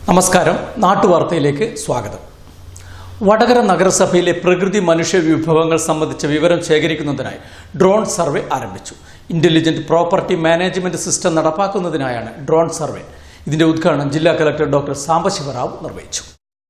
നമസ്കാരം നാട്ടുവാർത്തയിലേക്ക് സ്വാഗതം വടകര നഗരസഭയിലെ പ്രകൃതി മനുഷ്യ വിഭവങ്ങൾ സംബന്ധിച്ച വിവരം ശേഖരിക്കുന്നതിനായി ഡ്രോൺ സർവേ ആരംഭിച്ചു ഇന്റലിജന്റ് പ്രോപ്പർട്ടി മാനേജ്മെന്റ് സിസ്റ്റം നടപ്പാക്കുന്നതിനായാണ് ഡ്രോൺ സർവേ ഇതിന്റെ ഉദ്ഘാടനം ജില്ലാ കലക്ടർ ഡോക്ടർ സാംബശിവറാവു നിർവഹിച്ചു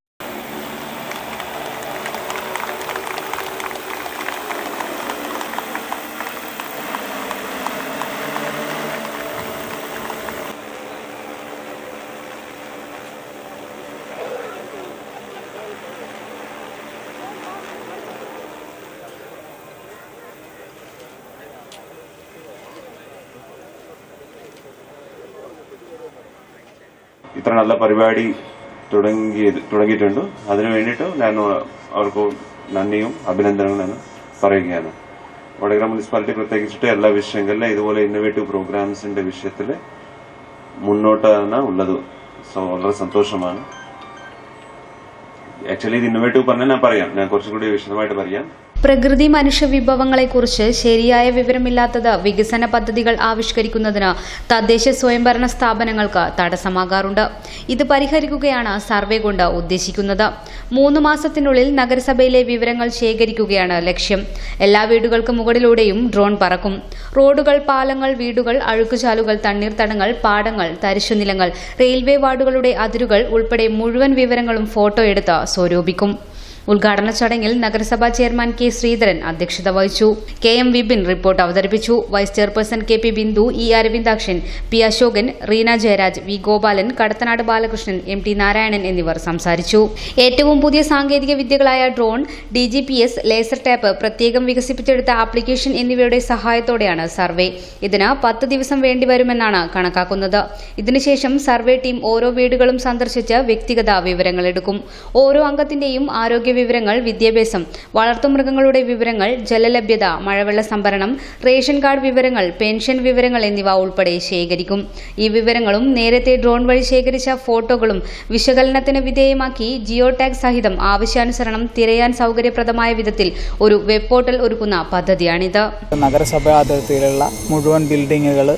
ഇത്ര നല്ല പരിപാടി തുടങ്ങിയത് തുടങ്ങിയിട്ടുണ്ട് അതിനു വേണ്ടിയിട്ട് ഞാൻ അവർക്ക് നന്ദിയും അഭിനന്ദനങ്ങളും ഞാൻ പറയുകയാണ് വടകര മുനിസിപ്പാലിറ്റി പ്രത്യേകിച്ചിട്ട് എല്ലാ വിഷയങ്ങളിലും ഇതുപോലെ ഇന്നോവേറ്റീവ് പ്രോഗ്രാംസിന്റെ വിഷയത്തിൽ മുന്നോട്ടാണ് ഉള്ളത് സോ വളരെ സന്തോഷമാണ് ആക്ച്വലി ഇത് ഇന്നോവേറ്റീവ് പറഞ്ഞാൽ ഞാൻ പറയാം ഞാൻ കുറച്ചും കൂടി വിശദമായിട്ട് പറയാം പ്രകൃതി മനുഷ്യ വിഭവങ്ങളെക്കുറിച്ച് ശരിയായ വിവരമില്ലാത്തത് വികസന പദ്ധതികൾ ആവിഷ്കരിക്കുന്നതിന് തദ്ദേശ സ്വയംഭരണ സ്ഥാപനങ്ങൾക്ക് തടസ്സമാകാറുണ്ട് ഇത് പരിഹരിക്കുകയാണ് സർവേ കൊണ്ട് ഉദ്ദേശിക്കുന്നത് മൂന്ന് മാസത്തിനുള്ളിൽ നഗരസഭയിലെ വിവരങ്ങൾ ശേഖരിക്കുകയാണ് ലക്ഷ്യം എല്ലാ വീടുകൾക്ക് മുകളിലൂടെയും ഡ്രോൺ പറക്കും റോഡുകൾ പാലങ്ങൾ വീടുകൾ അഴുക്കുചാലുകൾ തണ്ണീർത്തടങ്ങൾ പാടങ്ങൾ തരിശുനിലങ്ങൾ റെയിൽവേ വാർഡുകളുടെ അതിരുകൾ ഉൾപ്പെടെ മുഴുവൻ വിവരങ്ങളും ഫോട്ടോ എടുത്ത് സ്വരൂപിക്കും ഉദ്ഘാടന ചടങ്ങിൽ നഗരസഭാ ചെയർമാൻ കെ ശ്രീധരൻ അധ്യക്ഷത വഹിച്ചു കെ എം വിപിൻ റിപ്പോർട്ട് അവതരിപ്പിച്ചു vice chairperson K P Bindu E Aravindakshan P Asokan Reena Jayaraj V Gopalan Kadathanad Balakrishnan M T Narayanan എന്നിവർ സംസാരിച്ചു ഏറ്റവും പുതിയ സാങ്കേതിക വിദ്യകളായ drone D G P S laser tap പ്രത്യേകം വികസിപ്പിച്ചെടുത്ത ആപ്ലിക്കേഷൻ എന്നിവയുടെ സഹായത്തോടെയാണ് സർവേ ഇതിന് പത്ത് ദിവസം വേണ്ടിവരുമെന്നാണ് കണക്കാക്കുന്നത് ഇതിനുശേഷം സർവേ ടീം ഓരോ വീടുകളും സന്ദർശിച്ച് വ്യക്തിഗത വിവരങ്ങൾ എടുക്കും ഓരോ അംഗത്തിന്റെയും ആരോഗ്യ വിവരങ്ങൾ വിദ്യാഭ്യാസം വളർത്തുമൃഗങ്ങളുടെ വിവരങ്ങൾ ജലലഭ്യത മഴവെള്ള സംഭരണം റേഷൻ കാർഡ് വിവരങ്ങൾ പെൻഷൻ വിവരങ്ങൾ എന്നിവ ഉൾപ്പെടെ ശേഖരിക്കും ഈ വിവരങ്ങളും നേരത്തെ ഡ്രോൺ വഴി ശേഖരിച്ച ഫോട്ടോകളും വിശകലനത്തിന് വിധേയമാക്കി ജിയോ ടാഗ് സഹിതം ആവശ്യാനുസരണം തിരയാൻ സൗകര്യപ്രദമായ വിധത്തിൽ ഒരു വെബ് പോർട്ടൽ ഒരുക്കുന്ന പദ്ധതിയാണിത് നഗരസഭ അതിർത്തിയിലുള്ള മുഴുവൻ ബിൽഡിങ്ങുകൾ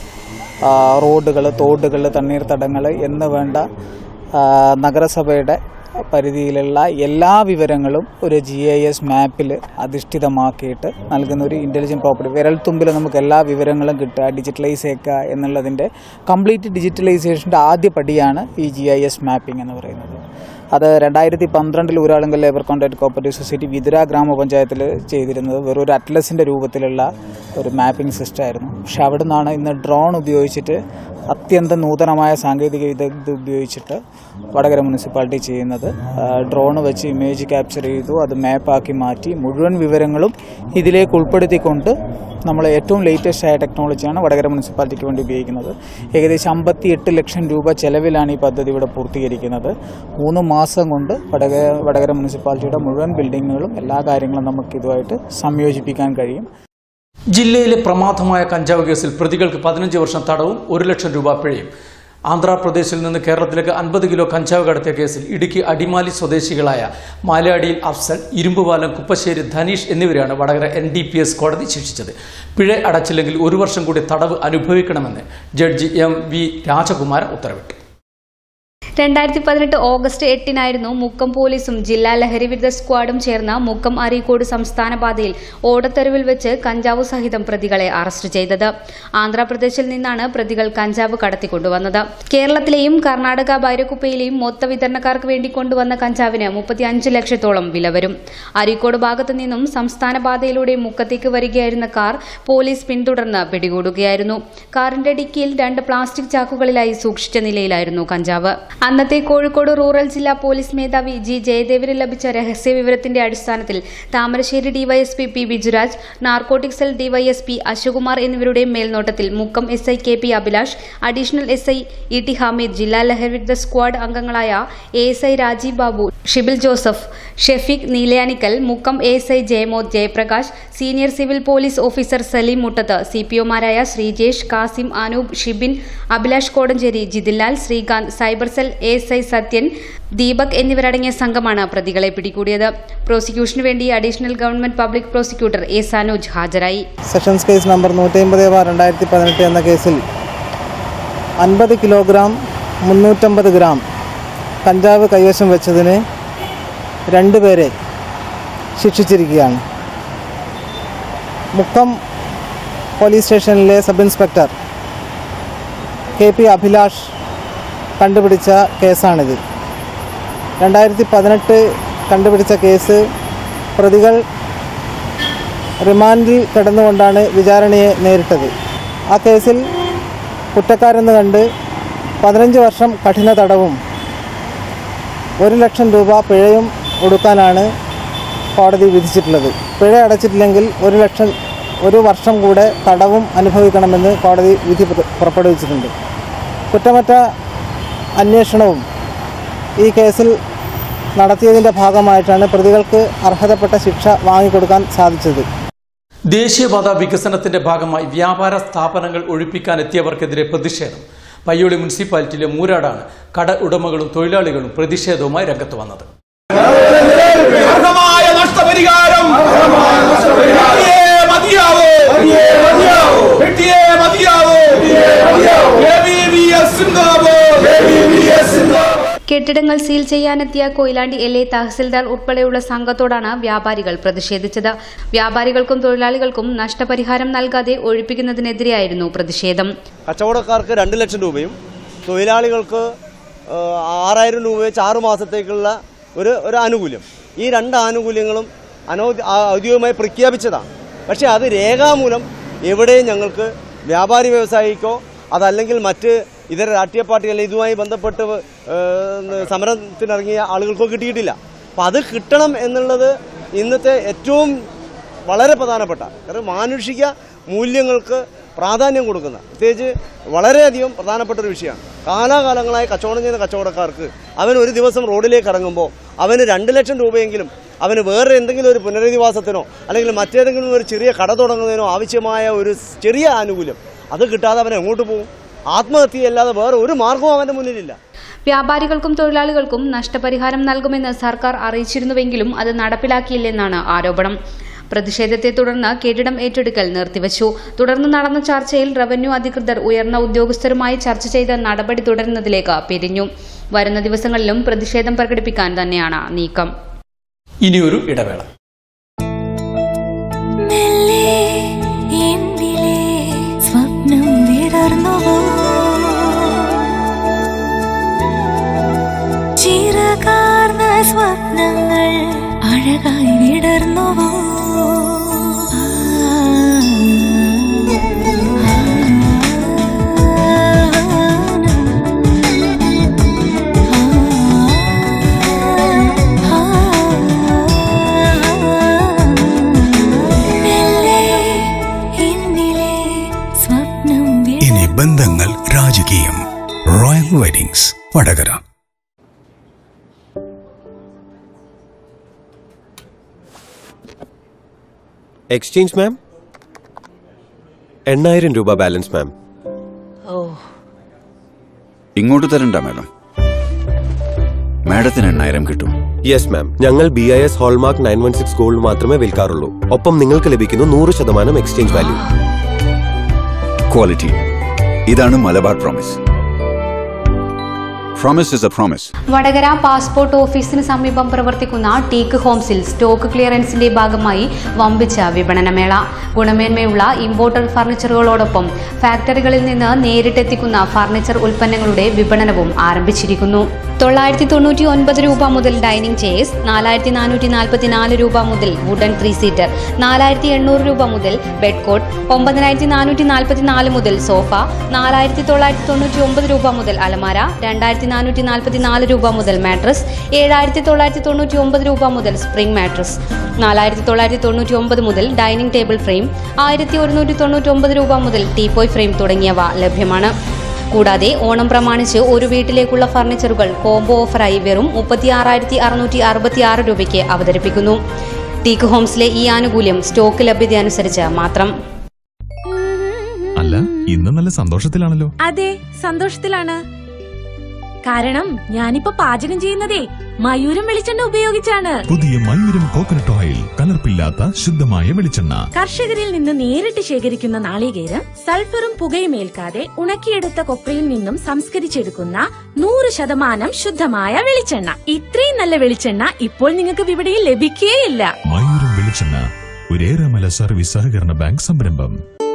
റോഡുകൾ തോടുകൾ തണ്ണീർത്തടങ്ങൾ എന്ന് വേണ്ട ആ, നഗരസഭയുടെ പരിധിയിലുള്ള എല്ലാ വിവരങ്ങളും ഒരു ജി ഐ എസ് മാപ്പിൽ അധിഷ്ഠിതമാക്കിയിട്ട് നൽകുന്ന ഒരു ഇൻ്റലിജൻറ്റ് പ്രോപ്പർട്ടി വിരൽത്തുമ്പിൽ നമുക്ക് എല്ലാ വിവരങ്ങളും കിട്ടുക ഡിജിറ്റലൈസ് ചെയ്യുക എന്നുള്ളതിൻ്റെ കംപ്ലീറ്റ് ഡിജിറ്റലൈസേഷൻ്റെ ആദ്യ പടിയാണ് ഈ ജി ഐ എസ് മാപ്പിംഗ് എന്ന് പറയുന്നത് അത് രണ്ടായിരത്തി പന്ത്രണ്ടിൽ Uralungal labour contract cooperative society Vithura ഗ്രാമപഞ്ചായത്തിൽ ചെയ്തിരുന്നത് വെറും ഒരു അറ്റ്ലസിൻ്റെ രൂപത്തിലുള്ള ഒരു മാപ്പിംഗ് സിസ്റ്റം ആയിരുന്നു പക്ഷെ അവിടെ നിന്നാണ് ഇന്ന് ഡ്രോൺ ഉപയോഗിച്ചിട്ട് അത്യന്തം നൂതനമായ സാങ്കേതിക വിദ്യ ഉപയോഗിച്ചിട്ട് വടകര മുനിസിപ്പാലിറ്റി ചെയ്യുന്നത് ഡ്രോൺ വെച്ച് ഇമേജ് ക്യാപ്ചർ ചെയ്തു അത് മാപ്പാക്കി മാറ്റി മുഴുവൻ വിവരങ്ങളും ഇതിലേക്ക് ഉൾപ്പെടുത്തിക്കൊണ്ട് നമ്മൾ ഏറ്റവും ലേറ്റസ്റ്റ് ആയ ടെക്നോളജിയാണ് വടകര മുനിസിപ്പാലിറ്റിക്ക് വേണ്ടി ഉപയോഗിക്കുന്നത് ഏകദേശം അമ്പത്തി എട്ട് ലക്ഷം രൂപ ചെലവിലാണ് ഈ പദ്ധതി ഇവിടെ പൂർത്തീകരിക്കുന്നത് മൂന്ന് മാസം കൊണ്ട് വടകര വടകര മുനിസിപ്പാലിറ്റിയുടെ മുഴുവൻ ബിൽഡിങ്ങുകളും എല്ലാ കാര്യങ്ങളും നമുക്ക് ഇതുമായിട്ട് സംയോജിപ്പിക്കാൻ കഴിയും ജില്ലയിലെ പ്രമാദമായ കഞ്ചാവ് കേസിൽ പ്രതികൾക്ക് പതിനഞ്ച് വർഷം തടവും ഒരു ലക്ഷം രൂപ പിഴയും ആന്ധ്രാപ്രദേശിൽ നിന്ന് കേരളത്തിലേക്ക് അൻപത് കിലോ കഞ്ചാവ് കടത്തിയ കേസിൽ ഇടുക്കി അടിമാലി സ്വദേശികളായ മാലാടിയിൽ അഫ്സൽ ഇരുമ്പുപാലം കുപ്പശ്ശേരി ധനീഷ് എന്നിവരെയാണ് Vadakara N D P S കോടതി ശിക്ഷിച്ചത് പിഴ അടച്ചില്ലെങ്കിൽ ഒരു വർഷം കൂടി തടവ് അനുഭവിക്കണമെന്ന് ജഡ്ജി എം വി രാജകുമാരൻ ഉത്തരവിട്ടു രണ്ടായിരത്തി പതിനെട്ട് ഓഗസ്റ്റ് എട്ടിനായിരുന്നു മുക്കം പോലീസും ജില്ലാ ലഹരിവിരുദ്ധ സ്ക്വാഡും ചേർന്ന് മുക്കം അരീക്കോട് സംസ്ഥാന പാതയിൽ ഓടത്തെരുവിൽ വെച്ച് കഞ്ചാവ് സഹിതം പ്രതികളെ അറസ്റ്റ് ചെയ്തത് ആന്ധ്രാപ്രദേശിൽ നിന്നാണ് പ്രതികൾ കഞ്ചാവ് കടത്തിക്കൊണ്ടുവന്നത് കേരളത്തിലെയും കർണാടക ബൈരക്കുപ്പയിലെയും മൊത്ത വിതരണക്കാർക്ക് വേണ്ടി കൊണ്ടുവന്ന കഞ്ചാവിന് മുപ്പത്തിയഞ്ച് ലക്ഷത്തോളം വില വരും അരീക്കോട് ഭാഗത്തു നിന്നും സംസ്ഥാന പാതയിലൂടെ മുക്കത്തേക്ക് വരികയായിരുന്ന കാർ പോലീസ് പിന്തുടർന്ന് പിടികൂടുകയായിരുന്നു കാറിന്റെ ഡിക്കിയിൽ രണ്ട് പ്ലാസ്റ്റിക് ചാക്കുകളിലായി സൂക്ഷിച്ച നിലയിലായിരുന്നു കഞ്ചാവ് അന്നത്തെ കോഴിക്കോട് റൂറൽ ജില്ലാ പോലീസ് മേധാവി ജി ജയദേവിന് ലഭിച്ച രഹസ്യ വിവരത്തിന്റെ അടിസ്ഥാനത്തിൽ Thamarassery DYSP P Bijuraj narcotic cell DYSP Asokumar എന്നിവരുടെ മേൽനോട്ടത്തിൽ Mukkam S I K P Abhilash additional S I E T Hameed ജില്ലാ ലഹരിവിരുദ്ധ സ്ക്വാഡ് അംഗങ്ങളായ A S I Rajeev Babu Shibil Joseph Shefeeq Neelayanikkal Mukkam A S I Jayamod Jayaprakash senior civil police officer Saleem Muttath C P ഒമാരായ Sreejesh Kasim Anoop Shibin Abhilash Kodanchery Jithinlal Sreekanth cyber cell A S I Sathyan Deepak എന്നിവരടങ്ങിയ സംഘമാണ് പ്രതികളെ പിടികൂടിയത് പ്രോസിക്യൂഷനു വേണ്ടി additional government public prosecutor A Sanoj ഹാജരായി സെഷൻസ് കേസ് നമ്പർ നൂറ്റി അമ്പത് ബാർ രണ്ടായിരത്തി പതിനെട്ട് എന്ന കേസിൽ അൻപത് കിലോഗ്രാം മുന്നൂറ്റമ്പത് ഗ്രാം കഞ്ചാവ് കൈവശം വെച്ചതിന് രണ്ടുപേരെ ശിക്ഷിച്ചിരിക്കുകയാണ് മുക്കം പോലീസ് സ്റ്റേഷനിലെ sub inspector K P Abhilash കണ്ടുപിടിച്ച കേസാണിത് രണ്ടായിരത്തി പതിനെട്ട് കണ്ടുപിടിച്ച കേസ് പ്രതികൾ റിമാൻഡിൽ കിടന്നുകൊണ്ടാണ് വിചാരണയെ നേരിട്ടത് ആ കേസിൽ കുറ്റക്കാരെന്ന് കണ്ട് പതിനഞ്ച് വർഷം കഠിന തടവും ഒരു ലക്ഷം രൂപ പിഴയും ഒടുക്കാനാണ് കോടതി വിധിച്ചിട്ടുള്ളത് പിഴ അടച്ചിട്ടില്ലെങ്കിൽ ഒരു ലക്ഷം ഒരു വർഷം കൂടെ തടവും അനുഭവിക്കണമെന്ന് കോടതി വിധി പുറ- പുറപ്പെടുവിച്ചിട്ടുണ്ട് കുറ്റമറ്റ അന്വേഷണവും ഈ കേസിൽ നടത്തിയതിൻ്റെ ഭാഗമായിട്ടാണ് പ്രതികൾക്ക് അർഹതപ്പെട്ട ശിക്ഷ വാങ്ങിക്കൊടുക്കാൻ സാധിച്ചത് ദേശീയപാത വികസനത്തിന്റെ ഭാഗമായി വ്യാപാര സ്ഥാപനങ്ങൾ ഒഴിപ്പിക്കാൻ എത്തിയവർക്കെതിരെ പ്രതിഷേധം പയ്യോളി മുനിസിപ്പാലിറ്റിയിലെ മൂരാടാണ് കട ഉടമകളും തൊഴിലാളികളും പ്രതിഷേധവുമായി രംഗത്ത് വന്നത് അർഹമായ നഷ്ടപരിഹാരം വെട്ടിയേ മതിയാവോ വെട്ടിയേ മതിയാവോ ABBS സിന്ദാബാദ്. കെട്ടിടങ്ങൾ സീൽ ചെയ്യാനെത്തിയ കൊയിലാണ്ടി എൽ എ തഹസിൽദാർ ഉൾപ്പെടെയുള്ള സംഘത്തോടാണ് വ്യാപാരികൾ പ്രതിഷേധിച്ചത് വ്യാപാരികൾക്കും തൊഴിലാളികൾക്കും നഷ്ടപരിഹാരം നൽകാതെ ഒഴിപ്പിക്കുന്നതിനെതിരെയായിരുന്നു പ്രതിഷേധം കച്ചവടക്കാർക്ക് രണ്ട് ലക്ഷം രൂപയും തൊഴിലാളികൾക്ക് ആ, ആറായിരം രൂപ വെച്ച് ആറ് മാസത്തേക്കുള്ള ഒരു ഒരു ആനുകൂല്യം ഈ രണ്ട് ആനുകൂല്യങ്ങളും അനൗദ്യ ആ- ഔദ്യോഗികമായി പ്രഖ്യാപിച്ചതാണ് പക്ഷേ അത് രേഖാമൂലം എവിടെയും ഞങ്ങൾക്ക് വ്യാപാരി വ്യവസായിക്കോ അതല്ലെങ്കിൽ മറ്റ് ഇതര രാഷ്ട്രീയ പാർട്ടികൾ ഇതുമായി ബന്ധപ്പെട്ട് ഏ, സമരത്തിനിറങ്ങിയ ആളുകൾക്കോ കിട്ടിയിട്ടില്ല അപ്പം അത് കിട്ടണം എന്നുള്ളത് ഇന്നത്തെ ഏറ്റവും വളരെ പ്രധാനപ്പെട്ട കാരണം മാനുഷിക മൂല്യങ്ങൾക്ക് പ്രാധാന്യം കൊടുക്കുന്ന പ്രത്യേകിച്ച് വളരെയധികം പ്രധാനപ്പെട്ട ഒരു വിഷയമാണ് കാലാകാലങ്ങളായി കച്ചവടം ചെയ്യുന്ന കച്ചവടക്കാർക്ക് അവൻ ഒരു ദിവസം റോഡിലേക്ക് ഇറങ്ങുമ്പോൾ അവന് രണ്ട് ലക്ഷം രൂപയെങ്കിലും അവന് വേറെ എന്തെങ്കിലും ഒരു പുനരധിവാസത്തിനോ അല്ലെങ്കിൽ മറ്റേതെങ്കിലും ഒരു ചെറിയ കട തുടങ്ങുന്നതിനോ ആവശ്യമായ ഒരു ചെറിയ ആനുകൂല്യം അത് കിട്ടാതെ അവൻ എങ്ങോട്ട് പോകും ആത്മഹത്യയല്ലാതെ വേറെ ഒരു മാർഗവും അവൻ്റെ മുന്നിലില്ല വ്യാപാരികൾക്കും തൊഴിലാളികൾക്കും നഷ്ടപരിഹാരം നൽകുമെന്ന് സർക്കാർ അറിയിച്ചിരുന്നുവെങ്കിലും അത് നടപ്പിലാക്കിയില്ലെന്നാണ് ആരോപണം പ്രതിഷേധത്തെ തുടർന്ന് കെട്ടിടം ഏറ്റെടുക്കൽ നിർത്തിവച്ചു തുടർന്ന് നടന്ന ചർച്ചയിൽ റവന്യൂ അധികൃതർ ഉയർന്ന ഉദ്യോഗസ്ഥരുമായി ചർച്ച ചെയ്ത് നടപടി തുടരുന്നതിലേക്ക് പിരിഞ്ഞു വരുന്ന ദിവസങ്ങളിലും പ്രതിഷേധം പ്രകടിപ്പിക്കാൻ തന്നെയാണ് നീക്കം ഇനിയൊരു ഇടവേള മെല്ലെ എന്നിലെ സ്വപ്നം വിടർന്നുവോ ചിറകാർന്ന സ്വപ്നങ്ങൾ അഴകായി വിടർന്നുവോ മെല്ലെ എന്നിലെ സ്വപ്നം വിട ഇനി ബന്ധങ്ങൾ രാജകീയം royal weddings Vadakara exchange ma'am എണ്ണായിരം രൂപ ബാലൻസ് മാം ഇങ്ങോട്ട് തരണ്ട മാഡം മാഡത്തിന് എണ്ണായിരം കിട്ടും യെസ് മാം ഞങ്ങൾ B I S hallmark nine one six gold മാത്രമേ വിൽക്കാറുള്ളൂ ഒപ്പം നിങ്ങൾക്ക് ലഭിക്കുന്നു നൂറ് ശതമാനം എക്സ്ചേഞ്ച് വാല്യൂ ക്വാളിറ്റി ഇതാണ് Malabar promise promise is a promise Vadakara passport ഓഫീസിന് സമീപം പ്രവർത്തിക്കുന്ന ടീക്ക് ഹോംസിൽ സ്റ്റോക്ക് ക്ലിയറൻസിന്റെ ഭാഗമായി വമ്പിച്ച വിപണനമേള ഗുണമേന്മയുള്ള ഇമ്പോർട്ടഡ് ഫർണിച്ചറുകളോടൊപ്പം ഫാക്ടറികളിൽ നിന്ന് നേരിട്ടെത്തിക്കുന്ന ഫർണിച്ചർ ഉൽപ്പന്നങ്ങളുടെ വിപണനവും ആരംഭിച്ചിരിക്കുന്നു തൊള്ളായിരത്തി തൊണ്ണൂറ്റി ഒൻപത് രൂപ മുതൽ ഡൈനിങ് ചെയർസ് നാലായിരത്തി നാനൂറ്റി നാൽപ്പത്തി നാല് രൂപ മുതൽ വുഡൻ ത്രീ സീറ്റർ നാലായിരത്തി എണ്ണൂറ് രൂപ മുതൽ ബെഡ് കോട്ട് ഒമ്പതിനായിരത്തി നാനൂറ്റി നാൽപ്പത്തി നാല് മുതൽ സോഫ നാലായിരത്തി തൊള്ളായിരത്തി തൊണ്ണൂറ്റി ഒമ്പത് രൂപ മുതൽ അലമാര രണ്ടായിരത്തി നാനൂറ്റി നാൽപ്പത്തി നാല് രൂപ മുതൽ മാട്രസ് ഏഴായിരത്തി തൊള്ളായിരത്തി തൊണ്ണൂറ്റി ഒമ്പത് രൂപ മുതൽ സ്പ്രിംഗ് മാട്രസ് നാലായിരത്തി തൊള്ളായിരത്തി തൊണ്ണൂറ്റി ഒമ്പത് മുതൽ ഡൈനിങ് ടേബിൾ ഫ്രെയിം ആയിരത്തി ഒരുന്നൂറ്റി തൊണ്ണൂറ്റി ഒമ്പത് രൂപ മുതൽ ടീപോയ് ഫ്രെയിം തുടങ്ങിയവ ലഭ്യമാണ് കൂടാതെ ഓണം പ്രമാണിച്ച് ഒരു വീട്ടിലേക്കുള്ള ഫർണിച്ചറുകൾ കോംബോ ഓഫറായി വെറും മുപ്പത്തി ആറായിരത്തി അറുന്നൂറ്റി അറുപത്തി ആറ് രൂപയ്ക്ക് അവതരിപ്പിക്കുന്നു ടീക്ക് ഹോംസിലെ ഈ ആനുകൂല്യം സ്റ്റോക്ക് ലഭ്യത അനുസരിച്ച് മാത്രം അല്ല ഇന്ന് നല്ല സന്തോഷത്തിലാണല്ലോ അതെ സന്തോഷത്തിലാണ് കാരണം ഞാനിപ്പോ പാചകം ചെയ്യുന്നതേ മയൂരം വെളിച്ചെണ്ണ ഉപയോഗിച്ചാണ് പുതിയ മയൂരം കോക്കനട്ട് ഓയിൽ കലർപ്പില്ലാത്ത ശുദ്ധമായ വെളിച്ചെണ്ണ കർഷകരിൽ നിന്ന് നേരിട്ട് ശേഖരിക്കുന്ന നാളികേരം സൾഫറും പുകയും ഏൽക്കാതെ ഉണക്കിയെടുത്ത കൊപ്രയിൽ നിന്നും സംസ്കരിച്ചെടുക്കുന്ന നൂറ് ശതമാനം ശുദ്ധമായ വെളിച്ചെണ്ണ ഇത്രയും നല്ല വെളിച്ചെണ്ണ ഇപ്പോൾ നിങ്ങൾക്ക് വിപണിയിൽ ലഭിക്കുകയില്ല മയൂരം വെളിച്ചെണ്ണ ഒരു ഏറമല സർവീസ് സഹകരണ ബാങ്ക് സംരംഭം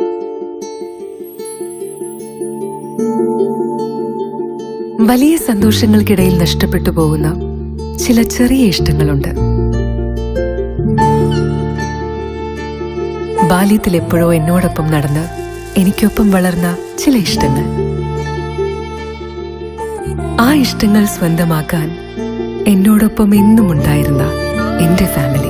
വലിയ സന്തോഷങ്ങൾക്കിടയിൽ നഷ്ടപ്പെട്ടു പോകുന്ന ചില ചെറിയ ഇഷ്ടങ്ങളുണ്ട് ബാല്യത്തിൽ എപ്പോഴോ എന്നോടൊപ്പം നടന്ന് എനിക്കൊപ്പം വളർന്ന ചില ഇഷ്ടങ്ങൾ ആ ഇഷ്ടങ്ങൾ സ്വന്തമാക്കാൻ എന്നോടൊപ്പം എന്നും ഉണ്ടായിരുന്ന എന്റെ ഫാമിലി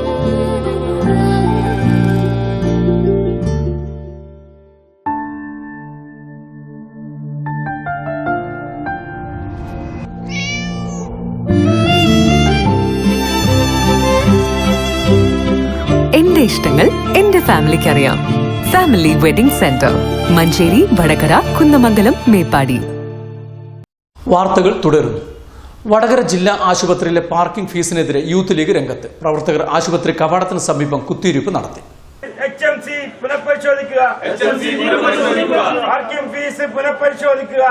എന്റെ ഇഷ്ടങ്ങൾ എന്റെ ഫാമിലിക്ക് അറിയാം family wedding centre Manjeri Vadakara Kunnamangalam Meppadi വാർത്തകൾ തുടരുന്നു വടകര ജില്ലാ ആശുപത്രിയിലെ പാർക്കിംഗ് ഫീസിനെതിരെ യൂത്ത് ലീഗ് രംഗത്ത് പ്രവർത്തകർ ആശുപത്രി കവാടത്തിന് സമീപം കുത്തിയിരിപ്പ് നടത്തി എച്ച് എം സി പുനഃപരിശോധിക്കുക പാർക്കിംഗ് ഫീസ് പുനഃപരിശോധിക്കുക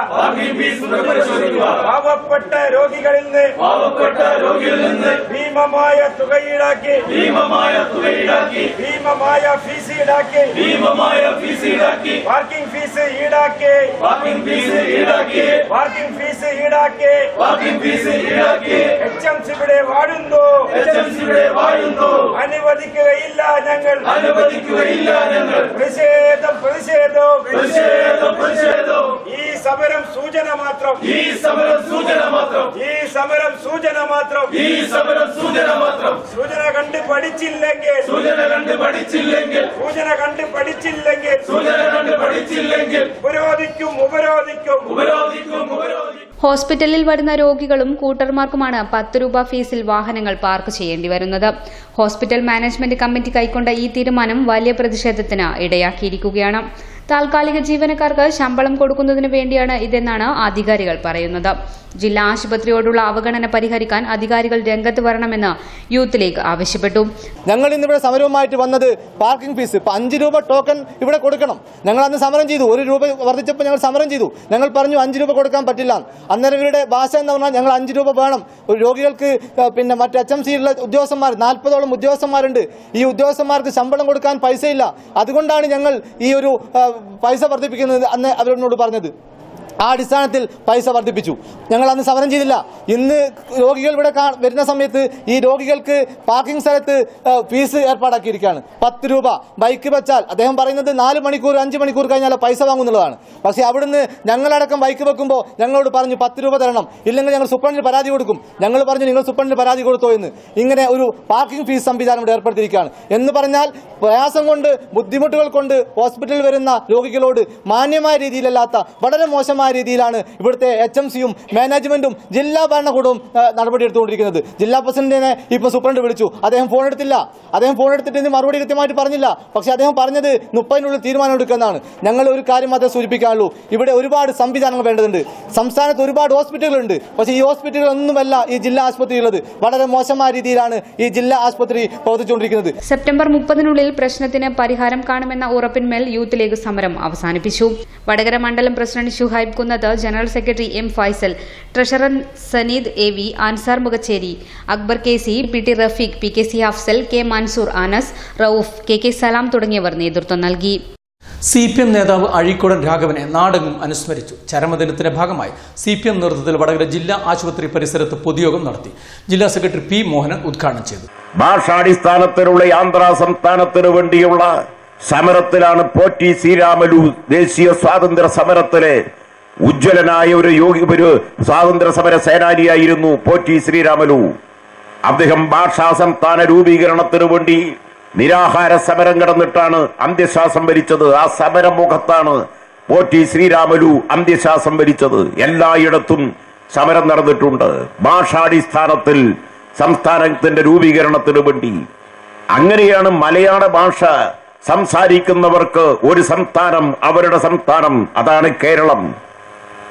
പാവപ്പെട്ട രോഗികളിൽ നിന്ന് പാവപ്പെട്ട രോഗികളിൽ നിന്ന് ഭീമമായ തുക ഈടാക്കി ഭീമമായ തുക ഈടാക്കി ഭീമമായ ഫീസ് ഈടാക്കി ഭീമമായ ഫീസ് ഈടാക്കി പാർക്കിംഗ് ഫീസ് ഈടാക്കി പാർക്കിംഗ് ഫീസ് ഈടാക്കി പാർക്കിംഗ് ഫീസ് ഈടാക്കി പാർക്കിംഗ് ഫീസ് ഈടാക്കി എച്ച് എം സി ഇവിടെ വാഴുന്നു എച്ച് എം സി ഇവിടെ വാഴുന്നു അനുവദിക്കുകയില്ല ഞങ്ങൾ അനുവദിക്കുകയില്ല ഞങ്ങൾ പ്രതിഷേധം പ്രതിഷേധം പ്രതിഷേധം പ്രതിഷേധം ഈ സമരം സൂചന മാത്രം ഈ സമരം സൂചന മാത്രം ഈ സമരം സൂചന മാത്രം ഈ സമരം സൂചന മാത്രം സൂചന കണ്ട് പഠിച്ചില്ലെങ്കിൽ സൂചന കണ്ട് പഠിച്ചില്ലെങ്കിൽ സൂചന കണ്ട് പഠിച്ചില്ലെങ്കിൽ സൂചന കണ്ട് പഠിച്ചില്ലെങ്കിൽ ഉപരോധിക്കും ഉപരോധിക്കും ഉപരോധിക്കും ഉപരോധിക്കും ഹോസ്പിറ്റലിൽ വരുന്ന രോഗികളും കൂട്ടർമാർക്കുമാണ് പത്ത് രൂപ ഫീസിൽ വാഹനങ്ങൾ പാർക്ക് ചെയ്യേണ്ടി വരുന്നത് ഹോസ്പിറ്റൽ മാനേജ്മെന്റ് കമ്മിറ്റി കൈക്കൊണ്ട ഈ തീരുമാനം വലിയ പ്രതിഷേധത്തിന് ഇടയാക്കിയിരിക്കുകയാണ് താൽക്കാലിക ജീവനക്കാർക്ക് ശമ്പളം കൊടുക്കുന്നതിന് വേണ്ടിയാണ് ഇതെന്നാണ് അധികാരികൾ പറയുന്നത് ജില്ലാ ആശുപത്രിയോടുള്ള അവഗണന പരിഹരിക്കാൻ അധികാരികൾ രംഗത്ത് വരണമെന്ന് യൂത്ത് ലീഗ് ആവശ്യപ്പെട്ടു ഞങ്ങൾ ഇന്നിവിടെ സമരവുമായിട്ട് വന്നത് പാർക്കിംഗ് ഫീസ് ഇപ്പൊ അഞ്ച് രൂപ ടോക്കൺ ഇവിടെ കൊടുക്കണം ഞങ്ങൾ അന്ന് സമരം ചെയ്തു ഒരു രൂപ വർദ്ധിച്ചപ്പോൾ ഞങ്ങൾ സമരം ചെയ്തു ഞങ്ങൾ പറഞ്ഞു അഞ്ച് രൂപ കൊടുക്കാൻ പറ്റില്ല അന്നേരം ഇവരുടെ ഭാഷ എന്ന് പറഞ്ഞാൽ ഞങ്ങൾ അഞ്ച് രൂപ വേണം ഒരു രോഗികൾക്ക് ആ, പിന്നെ മറ്റ് എച്ച് എം സിയിലുള്ള ഉദ്യോഗസ്ഥന്മാർ നാൽപ്പതോളം ഉദ്യോഗസ്ഥന്മാരുണ്ട് ഈ ഉദ്യോഗസ്ഥന്മാർക്ക് ശമ്പളം കൊടുക്കാൻ പൈസയില്ല അതുകൊണ്ടാണ് ഞങ്ങൾ ഈ ഒരു ആ, പൈസ വർദ്ധിപ്പിക്കുന്നത് അന്ന് അവരോട് പറഞ്ഞത് ആ അടിസ്ഥാനത്തിൽ പൈസ വർദ്ധിപ്പിച്ചു ഞങ്ങൾ അന്ന് സമരം ചെയ്തില്ല ഇന്ന് രോഗികൾ ഇവിടെ കാ- വരുന്ന സമയത്ത് ഈ രോഗികൾക്ക് പാർക്കിംഗ് സ്ഥലത്ത് ആ, ഫീസ് ഏർപ്പാടാക്കിയിരിക്കുകയാണ് പത്ത് രൂപ ബൈക്ക് വെച്ചാൽ അദ്ദേഹം പറയുന്നത് നാല് മണിക്കൂർ അഞ്ച് മണിക്കൂർ കഴിഞ്ഞാൽ പൈസ വാങ്ങുന്നുള്ളതാണ് പക്ഷേ അവിടുന്ന് ഞങ്ങളടക്കം ബൈക്ക് വെക്കുമ്പോൾ ഞങ്ങളോട് പറഞ്ഞു പത്ത് രൂപ തരണം ഇല്ലെങ്കിൽ ഞങ്ങൾ സൂപ്രണ്ടിന് പരാതി കൊടുക്കും ഞങ്ങൾ പറഞ്ഞു നിങ്ങൾ സൂപ്രണ്ടിന് പരാതി കൊടുത്തോ എന്ന് ഇങ്ങനെ ഒരു പാർക്കിംഗ് ഫീസ് സംവിധാനം ഇവിടെ ഏർപ്പെടുത്തിയിരിക്കുകയാണ് എന്ന് പറഞ്ഞാൽ പ്രയാസം കൊണ്ട് ബുദ്ധിമുട്ടുകൾ കൊണ്ട് ഹോസ്പിറ്റലിൽ വരുന്ന രോഗികളോട് മാന്യമായ രീതിയിലല്ലാത്ത വളരെ മോശമായ രീതിയിലാണ് ഇവിടുത്തെ എച്ച് എം സിയും മാനേജ്മെന്റും ജില്ലാ ഭരണകൂടവും ആ, നടപടിയെടുത്തുകൊണ്ടിരിക്കുന്നത് ജില്ലാ പ്രസിഡന്റിനെ ഇപ്പൊ സൂപ്രണ്ട് വിളിച്ചു അദ്ദേഹം ഫോൺ എടുത്തില്ല അദ്ദേഹം ഫോൺ എടുത്തിട്ട് ഇന്ന് മറുപടി കൃത്യമായിട്ട് പറഞ്ഞില്ല പക്ഷെ അദ്ദേഹം പറഞ്ഞത് മുപ്പതിനുള്ളിൽ തീരുമാനം എടുക്കുന്നതാണ് ഞങ്ങൾ ഒരു കാര്യം മാത്രമേ സൂചിപ്പിക്കാനുള്ളൂ ഇവിടെ ഒരുപാട് സംവിധാനങ്ങൾ വേണ്ടതുണ്ട് സംസ്ഥാനത്ത് ഒരുപാട് ഹോസ്പിറ്റലുകളുണ്ട് പക്ഷേ ഈ ഹോസ്പിറ്റലുകളൊന്നുമല്ല ഈ ജില്ലാ ആശുപത്രി ഉള്ളത് വളരെ മോശമായ രീതിയിലാണ് ഈ ജില്ലാ ആശുപത്രി പ്രവർത്തിച്ചുകൊണ്ടിരിക്കുന്നത് സെപ്റ്റംബർ മുപ്പതിനുള്ളിൽ പ്രശ്നത്തിന് പരിഹാരം കാണുമെന്ന ഉറപ്പിന്മേൽ യൂത്ത് ലീഗ് സമരം അവസാനിപ്പിച്ചു വടകര മണ്ഡലം president Shuhaib Kunnath general secretary M Faisal treasurer Saneed A V Ansar Mukhacheri Akbar K C P T Rafeeq P K C Afsal K Mansoor Anas Rauf K K Salam തുടങ്ങിയവർ നേതൃത്വം നൽകി സി പി എം നേതാവ് അഴീക്കോടൻ രാഘവനെ നാടെങ്ങും അനുസ്മരിച്ചു ചരമദിനത്തിന്റെ ഭാഗമായി സി പി എം നേതൃത്വത്തിൽ വടകര ജില്ലാ ആശുപത്രി പരിസരത്ത് പൊതുയോഗം നടത്തി ജില്ലാ സെക്രട്ടറി പി മോഹനൻ ഉദ്ഘാടനം ചെയ്തു ഭാഷാടിസ്ഥാനത്തിലുള്ള ആന്ധ്ര സംസ്ഥാനത്തിനു വേണ്ടിയുള്ള സമരത്തിലാണ് പോറ്റി ശ്രീരാമലു ദേശീയ സ്വാതന്ത്ര്യ സമരത്തിലെ ഉജ്ജ്വലനായ ഒരു യോഗി ഒരു സ്വാതന്ത്ര്യ സമര സേനാനിയായിരുന്നു പോറ്റി ശ്രീരാമലു അദ്ദേഹം ഭാഷാ സംസ്ഥാന രൂപീകരണത്തിനു വേണ്ടി നിരാഹാര സമരം കടന്നിട്ടാണ് അന്ത്യശ്വാസം വലിച്ചത് ആ സമരമുഖത്താണ് പോറ്റി ശ്രീരാമലു അന്ത്യശ്വാസം വലിച്ചത് എല്ലായിടത്തും സമരം നടന്നിട്ടുണ്ട് ഭാഷാടിസ്ഥാനത്തിൽ സംസ്ഥാനത്തിന്റെ രൂപീകരണത്തിനു വേണ്ടി അങ്ങനെയാണ് മലയാള ഭാഷ സംസാരിക്കുന്നവർക്ക് ഒരു സംസ്ഥാനം അവരുടെ സംസ്ഥാനം അതാണ് കേരളം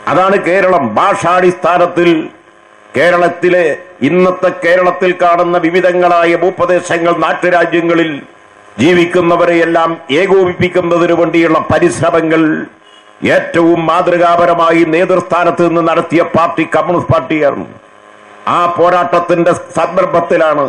അതാണ് കേരളം ഭാഷാടിസ്ഥാനത്തിൽ കേരളത്തിലെ ഇന്നത്തെ കേരളത്തിൽ കാണുന്ന വിവിധങ്ങളായ ഭൂപ്രദേശങ്ങൾ നാട്ടുരാജ്യങ്ങളിൽ ജീവിക്കുന്നവരെയെല്ലാം ഏകോപിപ്പിക്കുന്നതിനു വേണ്ടിയുള്ള പരിശ്രമങ്ങൾ ഏറ്റവും മാതൃകാപരമായി നേതൃസ്ഥാനത്ത് നിന്ന് നടത്തിയ പാർട്ടി കമ്മ്യൂണിസ്റ്റ് പാർട്ടിയാണ് ആ പോരാട്ടത്തിന്റെ സന്ദർഭത്തിലാണ്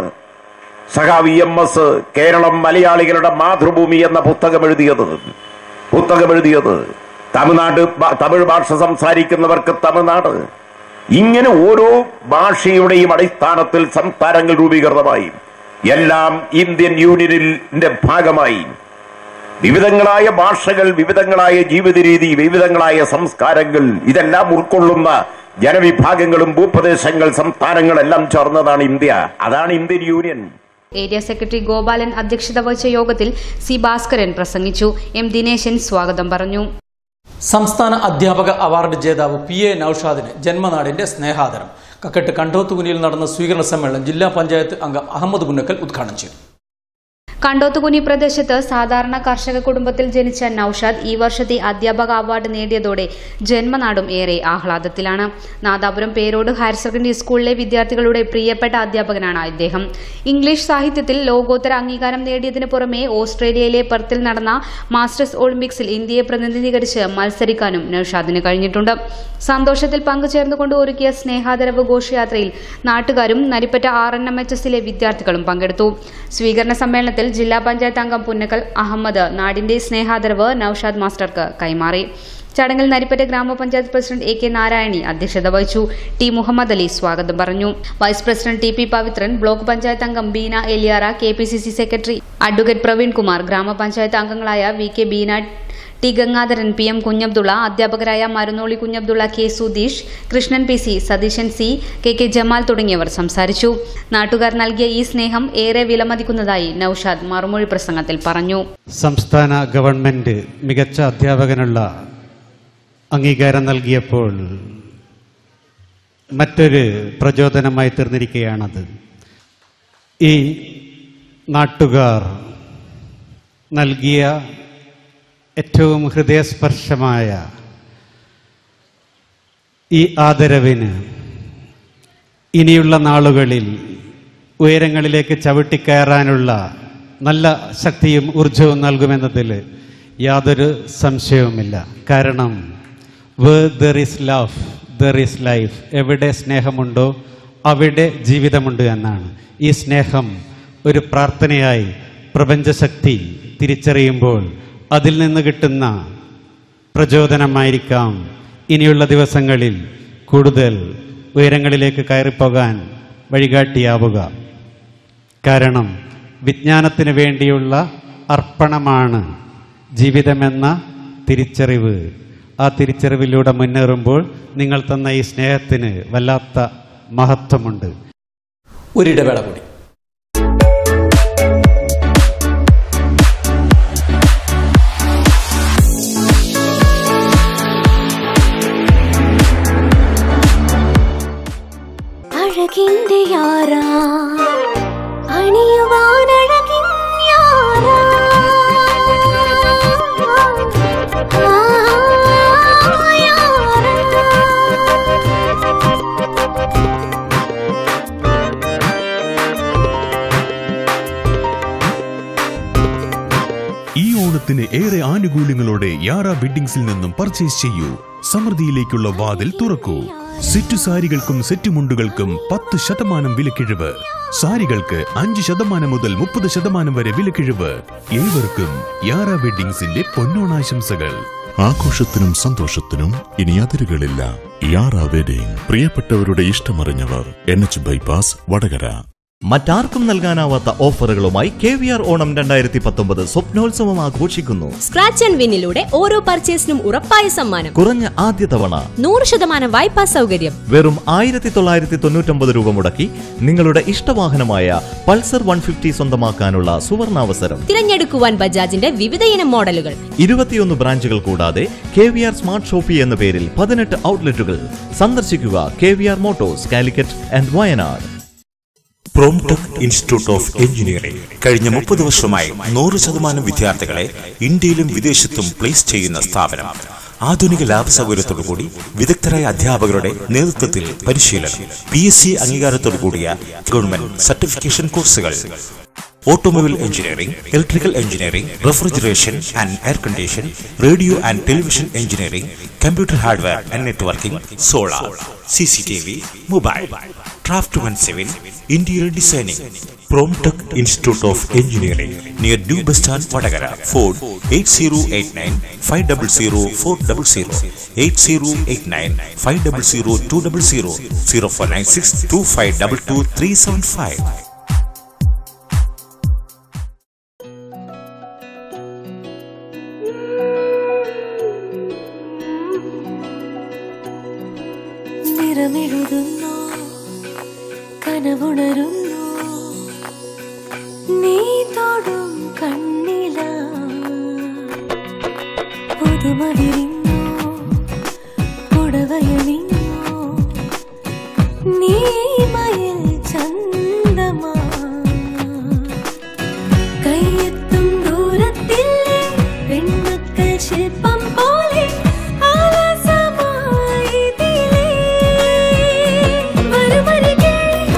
സഖാവി എം എസ് കേരളം മലയാളികളുടെ മാതൃഭൂമി എന്ന പുസ്തകം എഴുതിയത് പുസ്തകം എഴുതിയത് തമിഴ്നാട് ഭ- തമിഴ് ഭാഷ സംസാരിക്കുന്നവർക്ക് തമിഴ്നാട് ഇങ്ങനെ ഓരോ ഭാഷയുടെയും അടിസ്ഥാനത്തിൽ സംസ്ഥാനങ്ങൾ രൂപീകൃതമായി എല്ലാം ഇന്ത്യൻ യൂണിയനിന്റെ ഭാഗമായി വിവിധങ്ങളായ ഭാഷകൾ വിവിധങ്ങളായ ജീവിത രീതി വിവിധങ്ങളായ സംസ്കാരങ്ങൾ ഇതെല്ലാം ഉൾക്കൊള്ളുന്ന ജനവിഭാഗങ്ങളും ഭൂപ്രദേശങ്ങൾ സംസ്ഥാനങ്ങളെല്ലാം ചേർന്നതാണ് ഇന്ത്യ അതാണ് Indian union area secretary Gopalan അധ്യക്ഷത വഹിച്ച യോഗത്തിൽ സി ഭാസ്കരൻ പ്രസംഗിച്ചു എം ദിനേശൻ സ്വാഗതം പറഞ്ഞു സംസ്ഥാന അധ്യാപക അവാർഡ് ജേതാവ് പി എ നൌഷാദിന് ജന്മനാടിന്റെ സ്നേഹാദരം കക്കട്ട് കണ്ടോത്തുകുനിയിൽ നടന്ന സ്വീകരണ സമ്മേളനം ജില്ലാ പഞ്ചായത്ത് അംഗം അഹമ്മദ് പുന്നക്കൽ ഉദ്ഘാടനം ചെയ്തു കണ്ടോത്തുകുനി പ്രദേശത്ത് സാധാരണ കർഷക കുടുംബത്തിൽ ജനിച്ച നൌഷാദ് ഈ വർഷത്തെ അധ്യാപക അവാർഡ് നേടിയതോടെ ജന്മനാടും ഏറെ ആഹ്ലാദത്തിലാണ് നാദാപുരം പേരോട് ഹയർ സെക്കൻഡറി സ്കൂളിലെ വിദ്യാർത്ഥികളുടെ പ്രിയപ്പെട്ട അധ്യാപകനാണ് ഇദ്ദേഹം ഇംഗ്ലീഷ് സാഹിത്യത്തിൽ ലോകോത്തര അംഗീകാരം നേടിയതിനു പുറമെ ഓസ്ട്രേലിയയിലെ പെർത്തിൽ നടന്ന മാസ്റ്റേഴ്സ് ഒളിമ്പിക്സിൽ ഇന്ത്യയെ പ്രതിനിധീകരിച്ച് മത്സരിക്കാനും നൌഷാദിന് കഴിഞ്ഞിട്ടുണ്ട് സന്തോഷത്തിൽ പങ്കുചേർന്നുകൊണ്ട് ഒരുക്കിയ സ്നേഹാദരവ് ഘോഷയാത്രയിൽ നാട്ടുകാരും Narippatta R N M H എസിലെ വിദ്യാർത്ഥികളും പങ്കെടുത്തു സ്വീകരണ സമ്മേളനത്തിൽ ജില്ലാ പഞ്ചായത്ത് അംഗം പുന്നക്കൽ അഹമ്മദ് നാടിന്റെ സ്നേഹാദരവ് നൌഷാദ് മാസ്റ്റർക്ക് കൈമാറി ചടങ്ങിൽ നരിപ്പറ്റ ഗ്രാമപഞ്ചായത്ത് പ്രസിഡന്റ് എ കെ നാരായണി അധ്യക്ഷത വഹിച്ചു ടി മുഹമ്മദ് അലി സ്വാഗതം പറഞ്ഞു vice president T P Pavithran block panchayat അംഗം Beena Eliyara K P C C secretary advocate Praveen Kumar ഗ്രാമപഞ്ചായത്ത് അംഗങ്ങളായ V K Beena T Gangadharan P M Kunhabdulla അധ്യാപകരായ Marunnoli Kunhabdulla K Sudheesh Krishnan P C Satheesan C K K Jamal തുടങ്ങിയവർ സംസാരിച്ചു നാട്ടുകാർ നൽകിയ ഈ സ്നേഹം ഏറെ വിലമതിക്കുന്നതായി നൌഷാദ് മറുമൊഴി പ്രസംഗത്തിൽ പറഞ്ഞു സംസ്ഥാന ഗവൺമെന്റ് മികച്ച അധ്യാപകനുള്ള അംഗീകാരം നൽകിയപ്പോൾ മറ്റൊരു പ്രചോദനമായി തീർന്നിരിക്കുകയാണത് ഈ നാട്ടുകാർ നൽകിയ ഏറ്റവും ഹൃദയസ്പർശമായ ഈ ആദരവിന് ഇനിയുള്ള നാളുകളിൽ ഉയരങ്ങളിലേക്ക് ചവിട്ടിക്കയറാനുള്ള നല്ല ശക്തിയും ഊർജവും നൽകുമെന്നതിൽ യാതൊരു സംശയവുമില്ല കാരണം where there is love there is life എവിടെ സ്നേഹമുണ്ടോ അവിടെ ജീവിതമുണ്ട് എന്നാണ് ഈ സ്നേഹം ഒരു പ്രാർത്ഥനയായി പ്രപഞ്ചശക്തി തിരിച്ചറിയുമ്പോൾ അതിൽ നിന്ന് കിട്ടുന്ന പ്രചോദനമായിരിക്കാം ഇനിയുള്ള ദിവസങ്ങളിൽ കൂടുതൽ ഉയരങ്ങളിലേക്ക് കയറിപ്പോകാൻ വഴികാട്ടിയാവുക കാരണം വിജ്ഞാനത്തിന് വേണ്ടിയുള്ള അർപ്പണമാണ് ജീവിതമെന്ന തിരിച്ചറിവ് ആ തിരിച്ചറിവിലൂടെ മുന്നേറുമ്പോൾ നിങ്ങൾ തന്ന ഈ സ്നേഹത്തിന് വല്ലാത്ത മഹത്വമുണ്ട് ഒരിടവേള കൂടി അഴകിന്റെ യാരാ അണിയുവാൻ അഴകിൻ യാരാ ആ, ഈ ഓണത്തിന് ഏറെ ആനുകൂല്യങ്ങളോടെ യാറ വെഡിങ്സിൽ നിന്നും പർച്ചേസ് ചെയ്യൂ സമൃദ്ധിയിലേക്കുള്ള വാതിൽ തുറക്കൂ സെറ്റു സാരികൾക്കും സെറ്റു മുണ്ടുകൾക്കും പത്ത് ശതമാനം വിലക്കിഴിവ് സാരികൾക്ക് അഞ്ച് ശതമാനം മുതൽ മുപ്പത് ശതമാനം വരെ വിലക്കിഴിവ് ഏവർക്കും യാറ വെഡിങ്സിന്റെ പൊന്നോണാശംസകൾ ആഘോഷത്തിനും സന്തോഷത്തിനും ഇനി അതിരുകളില്ല യാറ വെഡിങ് പ്രിയപ്പെട്ടവരുടെ ഇഷ്ടമറിഞ്ഞവർ എൻ എച്ച് ബൈപ്പാസ് വടകര മറ്റാർക്കും നൽകാനാവാത്ത ഓഫറുകളുമായി കെ വി ആർ ഓണം രണ്ടായിരത്തി പത്തൊമ്പത് സ്വപ്നോത്സവം ആഘോഷിക്കുന്നു സ്ക്രാച്ച് ആൻഡ് വിന്നിലൂടെ ഓരോ പർച്ചേസിനും ഉറപ്പായ സമ്മാനം കുറഞ്ഞ ആദ്യ തവണ നൂറ് ശതമാനം വായ്പാ സൗകര്യം വെറും ആയിരത്തി തൊള്ളായിരത്തി തൊണ്ണൂറ്റൊമ്പത് രൂപ മുടക്കി നിങ്ങളുടെ ഇഷ്ടവാഹനമായ പൾസർ വൺ ഫിഫ്റ്റി സ്വന്തമാക്കാനുള്ള സുവർണാവസരം തിരഞ്ഞെടുക്കുവാൻ ബജാജിന്റെ വിവിധയിനം മോഡലുകൾ ഇരുപത്തിയൊന്ന് ബ്രാഞ്ചുകൾ കൂടാതെ K V R smart shoppe എന്ന പേരിൽ പതിനെട്ട് ഔട്ട്ലെറ്റുകൾ സന്ദർശിക്കുക K V R motors Calicut and Wayanad Promtech institute of engineering കഴിഞ്ഞ മുപ്പത് വർഷമായി നൂറ് ശതമാനം വിദ്യാർത്ഥികളെ ഇന്ത്യയിലും വിദേശത്തും പ്ലേസ് ചെയ്യുന്ന സ്ഥാപനം ആധുനിക ലാബ് സൗകര്യത്തോടുകൂടി വിദഗ്ധരായ അധ്യാപകരുടെ നേതൃത്വത്തിൽ പരിശീലനം പി എസ് സി അംഗീകാരത്തോടു കൂടിയ ഗവൺമെന്റ് സർട്ടിഫിക്കേഷൻ കോഴ്സുകൾ automobile engineering electrical engineering refrigeration and air condition radio and television engineering computer hardware and networking solar C C T V mobile draftman civil interior designing Promtech institute of engineering near new bus stand Vadakara phone eight zero eight nine five double zero four double zero eight zero eight nine five double zero two double zero zero four nine six two five double two three seven five നിറമെഴുതുന്നു കനവുണരുന്നു നീ തൊടും കണ്ണില പുതുമ വിരിഞ്ഞു പുടവയണിഞ്ഞു നീ മയിൽ ചന്തമാ കയ്യെത്തും ദൂരത്തില്ലേ പെൺമക്കൾ ശില്പം പോലെ ആലസമായി ഇതിലേ വരുമരികെ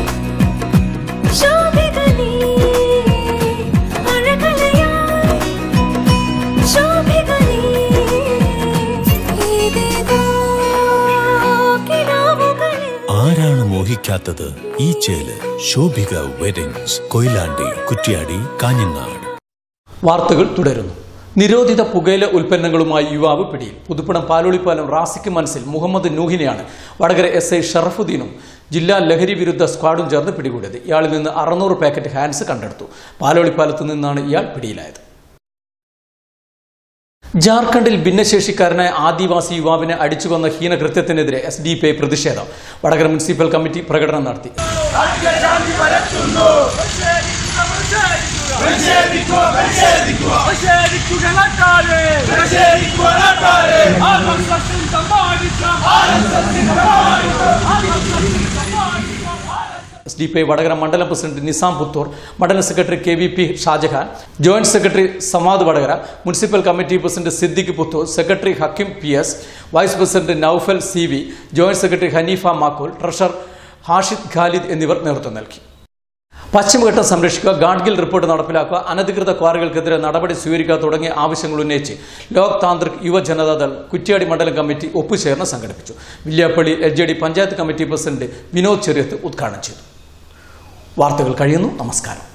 ശോഭികനീ അഴകലയായി ശോഭികനീ ഇതേതോ കിനാവുകളിൽ ആരാണ് മോഹിക്കാത്തത് ഈ ചേല് ശോഭിക വെഡിങ്സ് കൊയിലാണ്ടി കുറ്റ്യാടി കാഞ്ഞങ്ങാട് വാർത്തകൾ തുടരുന്നു നിരോധിത പുകയില ഉൽപ്പന്നങ്ങളുമായി യുവാവ് പിടിയിൽ പുതുപ്പണം പാലോളിപ്പാലം റാസിക്ക് മനസ്സിൽ മുഹമ്മദ് നൂഹിനെയാണ് വടകര എസ് ഐ ഷറഫുദ്ദീനും ജില്ലാ ലഹരി വിരുദ്ധ സ്ക്വാഡും ചേർന്ന് പിടികൂടിയത് ഇയാളിൽ നിന്ന് അറുന്നൂറ് പാക്കറ്റ് ഹാൻസ് കണ്ടെടുത്തു പാലോളിപ്പാലത്ത് നിന്നാണ് ഇയാൾ പിടിയിലായത് ജാർഖണ്ഡിൽ ഭിന്നശേഷിക്കാരനായ ആദിവാസി യുവാവിനെ അടിച്ചുകൊന്ന ഹീനകൃത്യത്തിനെതിരെ എസ് ഡി പി ഐ പ്രതിഷേധം വടകര മുനിസിപ്പൽ കമ്മിറ്റി പ്രകടനം നടത്തി S D P I Vadakara മണ്ഡലം പ്രസിഡന്റ് നിസാം പുത്തൂർ മണ്ഡലം secretary K V P Shajahan joint secretary Samad Vadakara municipal committee president Siddique Puthur secretary Hakkim P S vice president Noufal C V joint secretary Haneefa Makkool treasurer Hashid Khalid എന്നിവർ നേതൃത്വം നൽകി പശ്ചിമഘട്ടം സംരക്ഷിക്കുക ഗാഡ്ഗിൽ റിപ്പോർട്ട് നടപ്പിലാക്കുക അനധികൃത ക്വാറികൾക്കെതിരെ നടപടി സ്വീകരിക്കുക തുടങ്ങിയ ആവശ്യങ്ങൾ ഉന്നയിച്ച് ലോക് താന്ത്രിക് യുവജനതാദൾ കുറ്റ്യാടി മണ്ഡലം കമ്മിറ്റി ഒപ്പുചേർന്ന് സംഘടിപ്പിച്ചു Villiappally L J D panchayat committee president Vinod Cheriyath ഉദ്ഘാടനം ചെയ്തു വാർത്തകൾ കഴിയുന്നു നമസ്കാരം